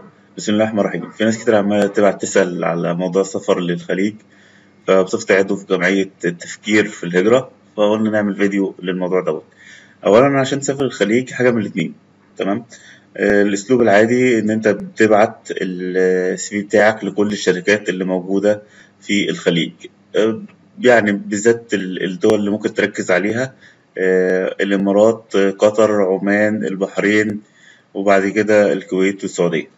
بسم الله الرحمن الرحيم في ناس كتير عمالة تبعت تسأل على موضوع السفر للخليج فبصفتي عضو في جمعية التفكير في الهجرة فقلنا نعمل فيديو للموضوع دوت أولا عشان تسافر الخليج حاجة من الاتنين تمام آه، الأسلوب العادي إن أنت بتبعت السي في بتاعك لكل الشركات اللي موجودة في الخليج آه، يعني بالذات ال- الدول اللي ممكن تركز عليها آه، الإمارات آه، قطر عمان البحرين وبعد كده الكويت والسعودية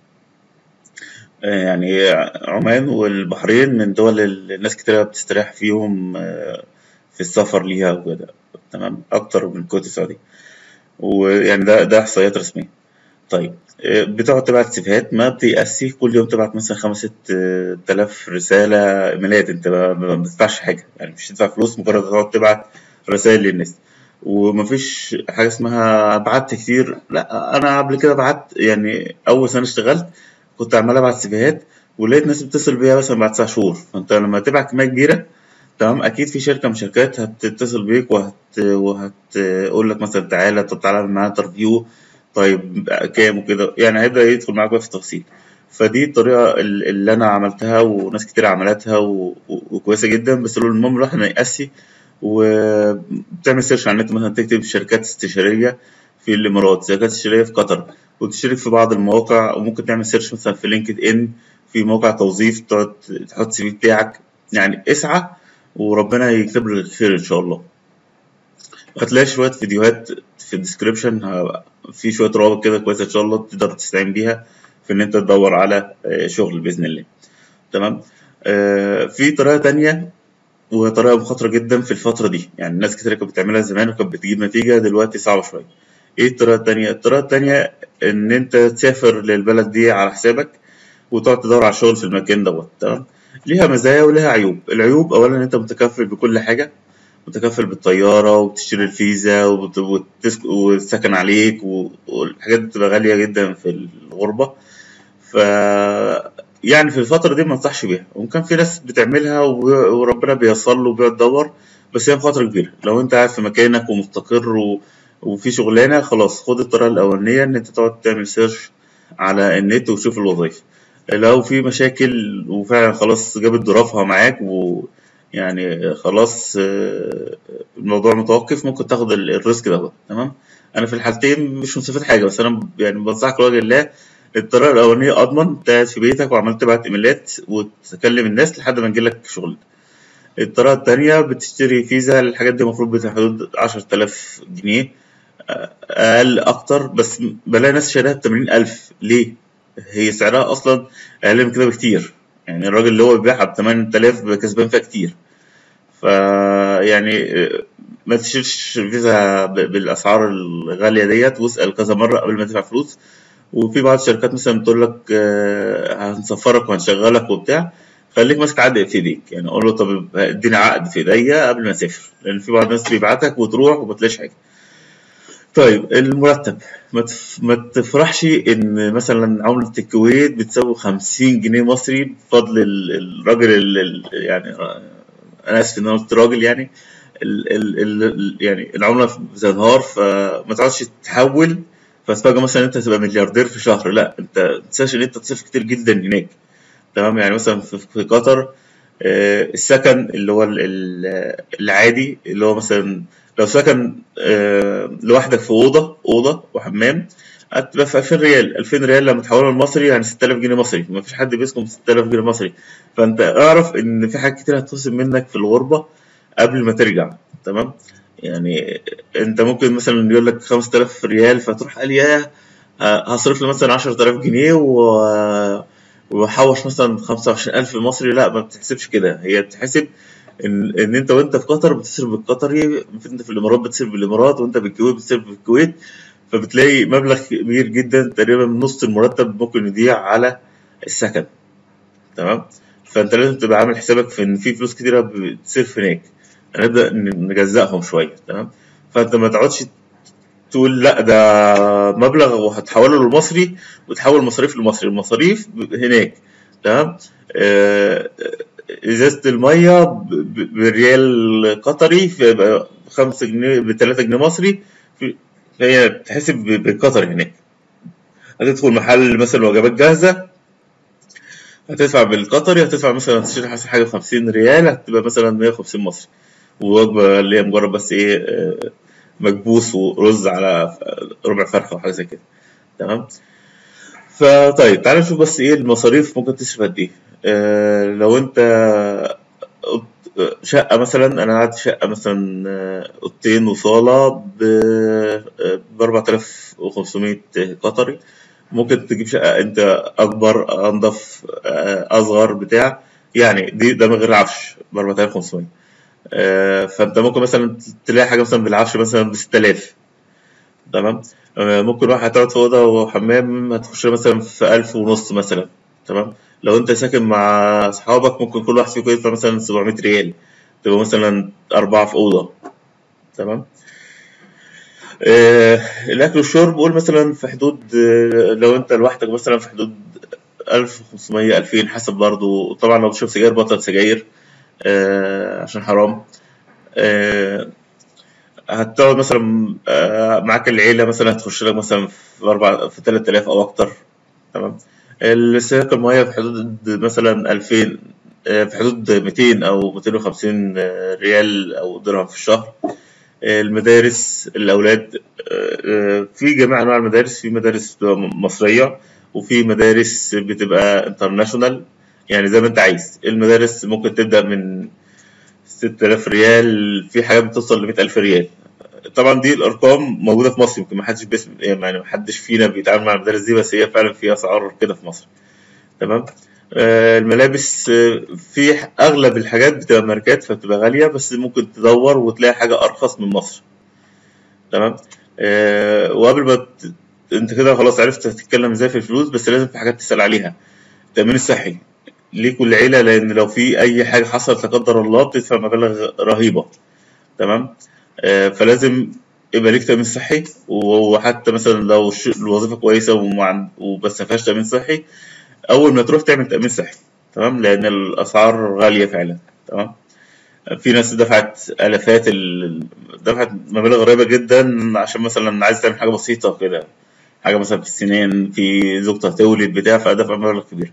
آه، يعني عمان والبحرين من دول اللي الناس كتير بتستريح فيهم آه، في السفر ليها وكده تمام أكتر من الكويت والسعودية ويعني ده ده إحصائيات رسمية طيب آه، بتقعد تبعت سيفيهات ما بتيأسي كل يوم تبعت مثلا خمس ست آه، تلاف رسالة إيميلات أنت ما ما بتدفعش حاجة يعني مش تدفع فلوس مجرد تقعد تبعت رسائل للناس ومفيش حاجة اسمها بعت كتير لا أنا قبل كده بعت يعني أول سنة اشتغلت كنت عمال ابعت سيفيهات ولقيت ناس بتتصل بيا مثلا بعد تسع شهور فانت لما تبعت كميه كبيره تمام اكيد في شركه من الشركات هتتصل بيك وهت وهتقول لك مثلا تعالى طب تعالى اعمل معانا انترفيو طيب كام وكده يعني هيبدا يدخل معاك بقى في التفاصيل فدي الطريقه ال- اللي انا عملتها وناس كتير عملتها و... و- وكويسه جدا بس المهم الواحد ما يأسي وبتعمل سيرش على النت مثلا تكتب شركات استشاريه في الامارات شركات استشاريه في قطر وتشترك في بعض المواقع وممكن تعمل سيرش مثلا في لينكد ان في موقع توظيف تقعد تحط السي في بتاعك يعني اسعى وربنا يكتب لك الخير ان شاء الله هتلاقي شويه فيديوهات في الديسكريبشن ه- في شويه روابط كده كويسه ان شاء الله تقدر تستعين بيها في ان انت تدور على آه، شغل باذن الله تمام آه، في طريقه تانية وهي طريقه مخاطره جدا في الفتره دي يعني الناس كتير كانت بتعملها زمان وكانت بتجيب نتيجه دلوقتي صعبه شويه ايه الطريقه التانية الطريقه التانية ان انت تسافر للبلد دي على حسابك وتقعد تدور على شغل في المكان دوت تمام ليها مزايا وليها عيوب العيوب اولا انت متكفل بكل حاجه متكفل بالطياره وبتشتري الفيزا وبت- وتسك- والسكن عليك و- والحاجات دي بتبقى غاليه جدا في الغربه ف يعني في الفتره دي ما انصحش بيها وكان في ناس بتعملها و- وربنا بيصل له وبيقعد يدور بس هي مخاطره كبيره لو انت قاعد في مكانك ومستقر و... وفي شغلانه خلاص خد الطريقه الاولانيه ان انت تقعد تعمل سيرش على النت وتشوف الوظائف لو في مشاكل وفعلا خلاص جابت ظروفها معاك ويعني خلاص آه، الموضوع متوقف ممكن تاخد ال- الريسك دوت تمام انا في الحالتين مش مستفيد حاجه بس انا يعني بنصحك لوجه الله الطريقه الاولانيه اضمن انت قاعد في بيتك وعمال تبعت ايميلات وتكلم الناس لحد ما يجيلك شغل الطريقه التانيه بتشتري فيزا الحاجات دي المفروض بحدود 10000 جنيه اقل اكتر بس بلاقي ناس شاريها ب 80000 ليه هي سعرها اصلا اقل من كده بكتير يعني الراجل اللي هو بيبيعها ب 8000 كسبان فيها كتير ف يعني ما تشتريش فيزا ب- بالاسعار الغاليه ديت واسال كذا مره قبل ما تدفع فلوس وفي بعض الشركات مثلا بتقول لك آه، هنسفرك وهنشغلك وبتاع خليك ماسك عقد في ايديك يعني اقول له طب اديني عقد في ايديا قبل ما اسافر لان في بعض الناس بيبعتك وتروح وما تلاقيش حاجه طيب المرتب ما تف- ما تفرحش ان مثلا عملة الكويت بتساوي 50 جنيه مصري بفضل ال- الراجل ال- ال- يعني انا اسف ان انا قلت راجل يعني ال ال ال يعني العملة بتنهار فما تقعدش تحول فاسبقى مثلا انت تبقى ملياردير في شهر لا انت ما تنساش ان انت تصرف كتير جدا هناك تمام يعني مثلا في في قطر آه، السكن اللي هو ال- ال- العادي اللي هو مثلا لو سكن آه، لوحدك في اوضه اوضه وحمام هتبقى في 2000 ريال 2000 ريال لما تحولها لمصري يعني 6000 جنيه مصري ما فيش حد بيسكن ب 6000 جنيه مصري فانت اعرف ان في حاجات كتير هتخصم منك في الغربه قبل ما ترجع تمام يعني انت ممكن مثلا يقول لك 5000 ريال فتروح قال ياه ه- هصرف لي مثلا 10000 جنيه و وحوش مثلا 25000 مصري لا ما بتحسبش كده هي بتحسب ان ان انت وانت في قطر بتصرف بالقطري انت في الامارات بتصرف بالامارات وانت بالكويت بتصرف بالكويت فبتلاقي مبلغ كبير جدا تقريبا نص المرتب ممكن يضيع على السكن تمام فانت لازم تبقى عامل حسابك في ان في فلوس كتيره بتصرف هناك هنبدا ن- نجزأهم شويه تمام فانت ما تقعدش تقول لا ده مبلغ وهتحوله للمصري وتحول مصاريف لمصري المصاريف ب- هناك تمام آه، ازازه الميه ب- ب- بريال قطري في 5 جنيه ب 3 جنيه مصري في- فهي بتحسب ب- بالقطري هناك هتدخل محل مثلا وجبات جاهزة هتدفع بالقطري هتدفع مثلا تشتري حاجة حاجة بخمسين ريال هتبقى مثلا مية وخمسين مصري ووجبة اللي هي مجرد بس إيه آه، مكبوس ورز على ربع فرخة أو حاجة زي كده تمام فطيب تعالى نشوف بس إيه المصاريف ممكن تصرف قد إيه آه، لو أنت شقة مثلا أنا قعدت شقة مثلا آه، أوضتين وصالة ب أربعة آلاف وخمسمية قطري ممكن تجيب شقة أنت أكبر أنضف آه، أصغر بتاع يعني دي ده من غير عفش ب 4500 آه، فأنت ممكن مثلا تلاقي حاجة مثلا بالعفش مثلا ب 6000 تمام آه، ممكن واحد هتقعد في أوضة وحمام هتخش لها مثلا في 1000 ونص مثلا تمام لو أنت ساكن مع أصحابك ممكن كل واحد فيكم يدفع مثلا 700 ريال تبقى مثلا أربعة في أوضة تمام آه، الأكل والشرب قول مثلا في حدود آه، لو أنت لوحدك مثلا في حدود ألف وخمسمية ألفين حسب برضو طبعا لو بتشرب سجاير بطل سجاير آه، عشان حرام آه، هتقعد مثلا آه، معاك العيلة مثلا هتخش لك مثلا في أربع في تلات آلاف أو أكتر تمام السياق المية في حدود مثلا ألفين آه، في حدود ميتين أو ميتين وخمسين ريال أو درهم في الشهر المدارس الأولاد آه، آه، في جميع أنواع المدارس في مدارس بتبقى مصرية وفي مدارس بتبقى انترناشونال يعني زي ما أنت عايز المدارس ممكن تبدأ من 6000 ريال في حاجات بتوصل ل 100000 ريال طبعا دي الأرقام موجودة في مصر يمكن ما حدش باسم يعني ما حدش فينا بيتعامل مع المدارس دي بس هي فعلا في أسعار كده في مصر تمام آه، الملابس آه، في أغلب الحاجات بتبقى ماركات فبتبقى غالية بس ممكن تدور وتلاقي حاجة أرخص من مصر تمام آه، وقبل ما ت... انت كده خلاص عرفت هتتكلم ازاي في الفلوس بس لازم في حاجات تسأل عليها التأمين الصحي ليكوا العيلة لأن لو في أي حاجة حصلت لا قدر الله بتدفع مبالغ رهيبة تمام آه، فلازم يبقى ليك تأمين صحي وحتى مثلا لو الش- الوظيفة كويسة ومع وبس ما فيهاش تأمين صحي أول ما تروح تعمل تأمين صحي تمام لأن الأسعار غالية فعلا تمام في ناس دفعت آلافات ال... دفعت مبالغ قريبة جدا عشان مثلا عايز تعمل حاجة بسيطة كده حاجة مثلا في السنان في زوجته هتولد بتاع فدفع مبالغ كبير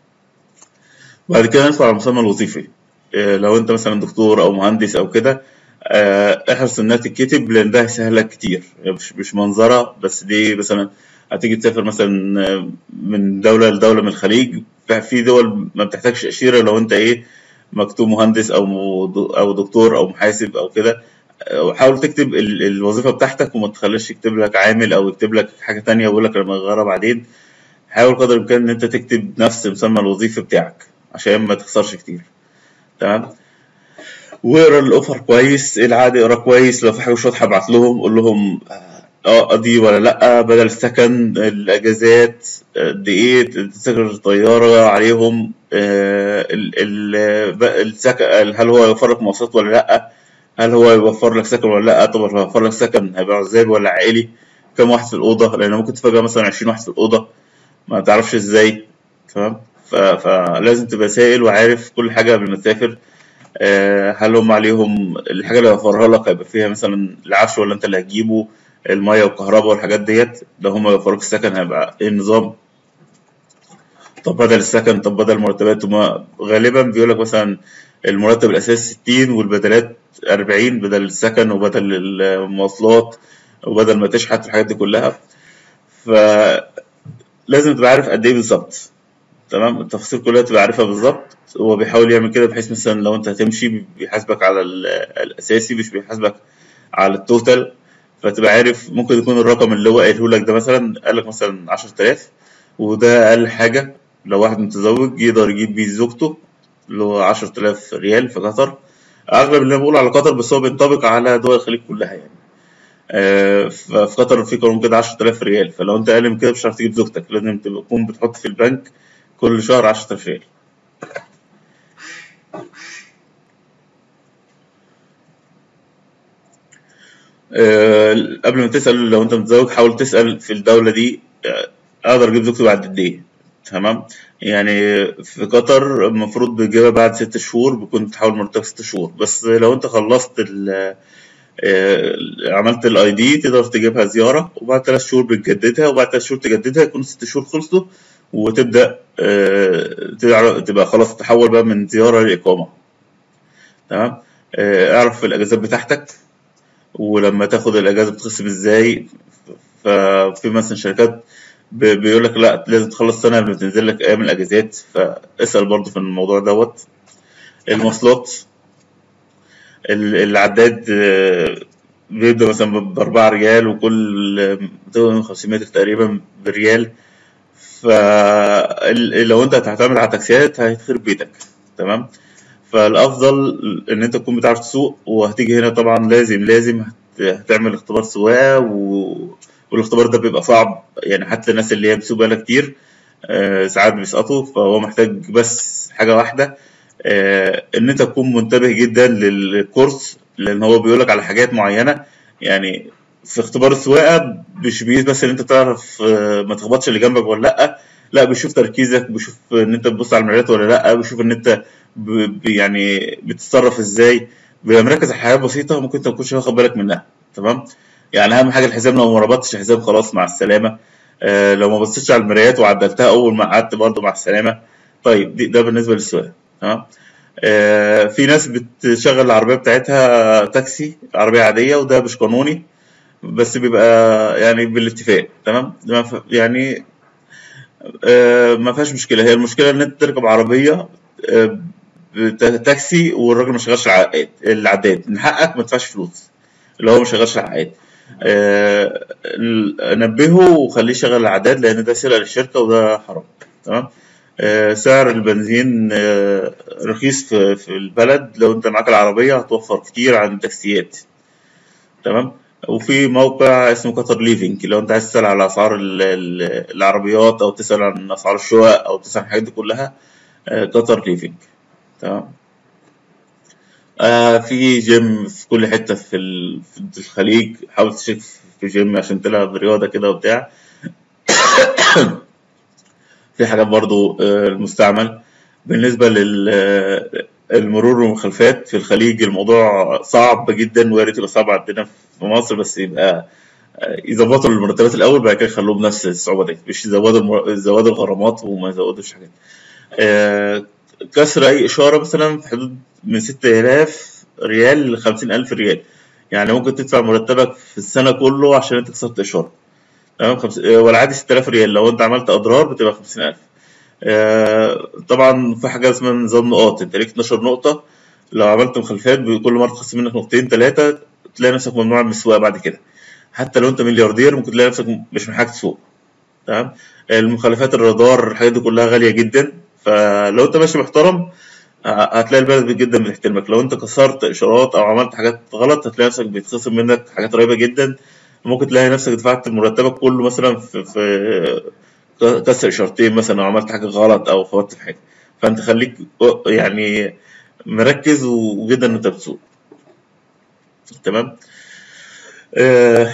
بعد كده ندخل على المسمى الوظيفي إيه، لو انت مثلا دكتور او مهندس او كده آه، احرص انها تتكتب لان ده هيسهلك كتير يعني مش مش منظره بس دي مثلا هتيجي تسافر مثلا آه، من دوله لدوله من الخليج في دول ما بتحتاجش تاشيره لو انت ايه مكتوب مهندس او مو- او دكتور او محاسب او كده آه، حاول تكتب ال- الوظيفه بتاعتك وما تخليش يكتب لك عامل او يكتب لك حاجه تانية ويقول لك لما اغيرها بعدين حاول قدر الامكان ان انت تكتب نفس مسمى الوظيفي بتاعك عشان ما تخسرش كتير تمام واقرا الاوفر كويس العادي اقرا كويس لو في حاجه مش واضحه ابعت لهم قول لهم اه دي ولا لا بدل السكن الاجازات قد ايه تذاكر الطياره عليهم آه، ال ال السكن هل هو يوفر لك مواصلات ولا لا هل هو يوفر لك سكن ولا لا طب لو يوفر لك سكن هيبقى عزاب ولا عائلي كم واحد في الاوضه لان ممكن تفاجئ مثلا 20 واحد في الاوضه ما تعرفش ازاي تمام ف- فلازم تبقى سائل وعارف كل حاجه قبل ما تسافر آه، هل هم عليهم الحاجة اللي هيوفرها لك هيبقى فيها مثلا العفش ولا انت اللي هتجيبه المية والكهرباء والحاجات ديت لو هم يوفروك السكن هيبقى ايه النظام طب بدل السكن طب بدل المرتبات هما غالبا بيقول لك مثلا المرتب الأساسي 60 والبدلات 40 بدل السكن وبدل المواصلات وبدل ما تشحت الحاجات دي كلها فلازم تبقى عارف قد ايه بالظبط تمام التفاصيل كلها تبقى عارفها بالظبط هو بيحاول يعمل كده بحيث مثلا لو انت هتمشي بيحاسبك على ال- الاساسي مش بيحاسبك على التوتال فتبقى عارف ممكن يكون الرقم اللي هو قايله لك ده مثلا قال لك مثلا 10000 وده اقل حاجه لو واحد متزوج يقدر يجيب بيه زوجته اللي هو 10000 ريال في قطر اغلب اللي انا بقول على قطر بس هو بينطبق على دول الخليج كلها يعني آه، ففي قطر في قانون كده 10000 ريال فلو انت اقل من كده مش هتعرف تجيب زوجتك لازم تبقى تكون بتحط في البنك كل شهر 10000 ريال آه، قبل ما تسأل لو انت متزوج حاول تسأل في الدولة دي آه، اقدر اجيب زوجتي بعد قد ايه تمام يعني في قطر المفروض بتجيبها بعد ست شهور بكون تحول مرتبك ست شهور بس لو انت خلصت ال- آه، عملت الاي دي تقدر تجيبها زياره وبعد ثلاث شهور بتجددها وبعد ثلاث شهور تجددها يكون ست شهور خلصوا وتبدا آه، تعرف- تبقى خلاص تحول بقى من زياره لاقامه تمام آه، اعرف الاجازات بتاعتك ولما تاخد الاجازه بتخصم ازاي ففي مثلا شركات بيقول لك لا لازم تخلص سنه قبل ما تنزل لك ايام الاجازات فاسال برضو في الموضوع دوت المواصلات ال- العداد آه، بيبدأ مثلا بأربعة ريال وكل 250 متر تقريبا بريال فلو انت هتعتمد على تاكسيات هيتخرب بيتك تمام فالافضل ان انت تكون بتعرف تسوق وهتيجي هنا طبعا لازم لازم هت- هتعمل اختبار سواقه و... والاختبار ده بيبقى صعب يعني حتى الناس اللي هي بتسوق بقالها كتير آه، ساعات بيسقطوا فهو محتاج بس حاجه واحده آه، ان انت تكون منتبه جدا للكورس لان هو بيقولك على حاجات معينه يعني في اختبار السواقه مش بيقيس بس ان انت تعرف آه، ما تخبطش اللي جنبك ولا لا لا بيشوف تركيزك بيشوف ان انت بتبص على المرايات ولا لا بيشوف ان انت ب... ب- يعني بتتصرف ازاي بيبقى مركز على حاجات بسيطه ممكن انت ما تكونش واخد بالك منها تمام يعني اهم حاجه الحزام لو ما ربطتش الحزام خلاص مع السلامه آه لو ما بصيتش على المرايات وعدلتها اول ما قعدت برضه مع السلامه طيب دي ده بالنسبه للسواقه تمام آه في ناس بتشغل العربيه بتاعتها تاكسي عربيه عاديه وده مش قانوني بس بيبقى يعني بالاتفاق تمام ما ف- يعني آه ما فيهاش مشكله هي المشكله ان انت تركب عربيه آه بتا- تاكسي والراجل ما شغالش العقاد العداد من حقك ما تدفعش فلوس اللي هو ما شغالش العقاد آه ال- نبهه وخليه يشغل العداد لان ده سرقه للشركه وده حرام تمام آه سعر البنزين آه رخيص في, في البلد لو انت معاك العربيه هتوفر كتير عن التاكسيات تمام وفي موقع اسمه قطر ليفينج لو انت عايز تسأل على اسعار ال- ال- العربيات او تسأل عن اسعار الشقق او تسأل عن الحاجات دي كلها آه، قطر ليفينج تمام آه في جيم في كل حتة في ال- في الخليج حاول تشوف في جيم عشان تلعب رياضة كده وبتاع في حاجات برضو آه، المستعمل بالنسبة للمرور والمخالفات في الخليج الموضوع صعب جدا ويا ريت يبقى صعب عندنا في مصر بس يبقى آه، يظبطوا المرتبات الأول بعد كده يخلوه بنفس الصعوبة دي مش يزودوا المر- يزودوا الغرامات وما يزودوش حاجات آه، كسر أي إشارة مثلا في حدود من 6000 ريال ل 50000 ريال يعني ممكن تدفع مرتبك في السنة كله عشان أنت كسرت إشارة تمام خمس... آه، والعادي 6000 ريال لو أنت عملت أضرار بتبقى 50000 آه، طبعا في حاجة اسمها نظام نقاط أنت ليك 12 نقطة لو عملت مخالفات كل مرة تخصم منك نقطتين ثلاثة تلاقي نفسك ممنوع من السواقة بعد كده حتى لو أنت ملياردير ممكن تلاقي نفسك مش محتاج تسوق تمام المخالفات الرادار الحاجات دي كلها غالية جدا فلو أنت ماشي محترم ه- هتلاقي البلد جدا بتحترمك لو انت كسرت اشارات او عملت حاجات غلط هتلاقي نفسك بيتخصم منك حاجات قريبه جدا ممكن تلاقي نفسك دفعت مرتبك كله مثلا في, في كسر اشارتين مثلا او عملت حاجه غلط او فوتت في حاجه فانت خليك يعني مركز وجدا ان انت بتسوق تمام آه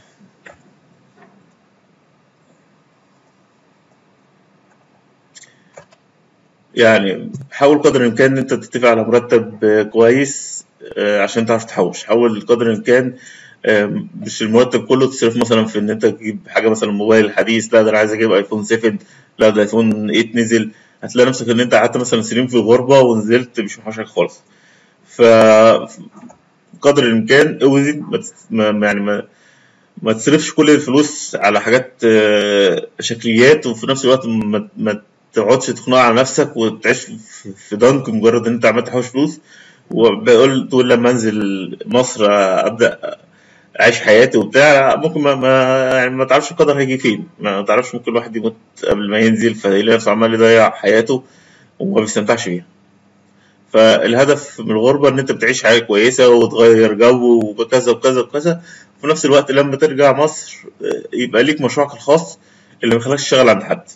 يعني حاول قدر الامكان ان انت تتفق على مرتب آه، كويس آه، عشان تعرف تحوش حاول قدر الامكان آه، مش المرتب كله تصرف مثلا في ان انت تجيب حاجه مثلا موبايل حديث لا ده انا عايز اجيب ايفون 7 لا ده ايفون 8 نزل هتلاقي نفسك ان انت قعدت مثلا سنين في الغربه ونزلت مش محوش حاجه خالص ف قدر الامكان اوزن ما تس- ما- يعني ما ما تصرفش كل الفلوس على حاجات آه، شكليات وفي نفس الوقت ما, ما تقعدش تخنق على نفسك وتعيش في في ضنك مجرد ان انت عمال تحوش فلوس وبقول تقول لما انزل مصر آه، ابدا اعيش حياتي وبتاع ممكن ما, ما يعني ما تعرفش القدر هيجي فين ما تعرفش ممكن الواحد يموت قبل ما ينزل فيلاقي نفسه عمال يضيع حياته وما بيستمتعش بيها فالهدف من الغربة إن أنت بتعيش حياة كويسة وتغير جو وكذا وكذا وكذا وفي نفس الوقت لما ترجع مصر آه، يبقى ليك مشروعك الخاص اللي ما يخليكش تشتغل عند حد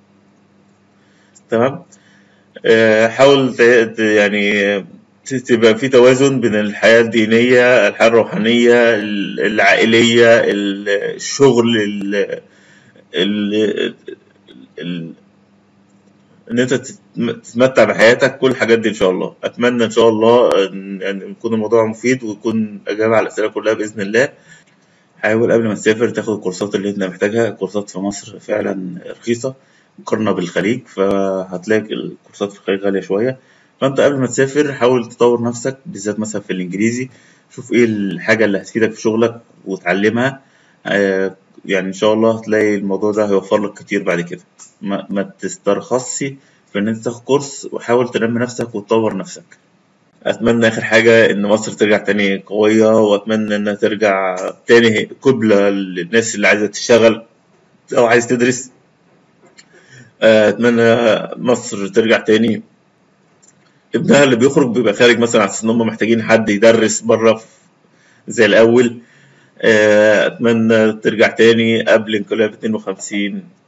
تمام آه، حاول ت- ت- يعني ت- تبقى في توازن بين الحياة الدينية الحياة الروحانية ال- العائلية ال- الشغل ال ال ال ان انت تتم- تتمتع بحياتك كل الحاجات دي ان شاء الله اتمنى ان شاء الله ان يعني يكون الموضوع مفيد ويكون اجابه على الاسئله كلها باذن الله حاول قبل ما تسافر تاخد الكورسات اللي انت محتاجها الكورسات في مصر فعلا رخيصه مقارنه بالخليج فهتلاقي الكورسات في الخليج غاليه شويه فانت قبل ما تسافر حاول تطور نفسك بالذات مثلا في الانجليزي شوف ايه الحاجه اللي هتفيدك في شغلك وتعلمها آه، يعني ان شاء الله هتلاقي الموضوع ده هيوفر لك كتير بعد كده ما, ما تسترخصش في ان انت تاخد كورس وحاول تنمي نفسك وتطور نفسك اتمنى اخر حاجه ان مصر ترجع تاني قويه واتمنى انها ترجع تاني قبله للناس اللي عايزه تشتغل او عايز تدرس آه، اتمنى مصر ترجع تاني ابنها اللي بيخرج بيبقى خارج مثلا على اساس ان هم محتاجين حد يدرس بره في- زي الاول آه، اتمنى ترجع تاني قبل انقلاب 52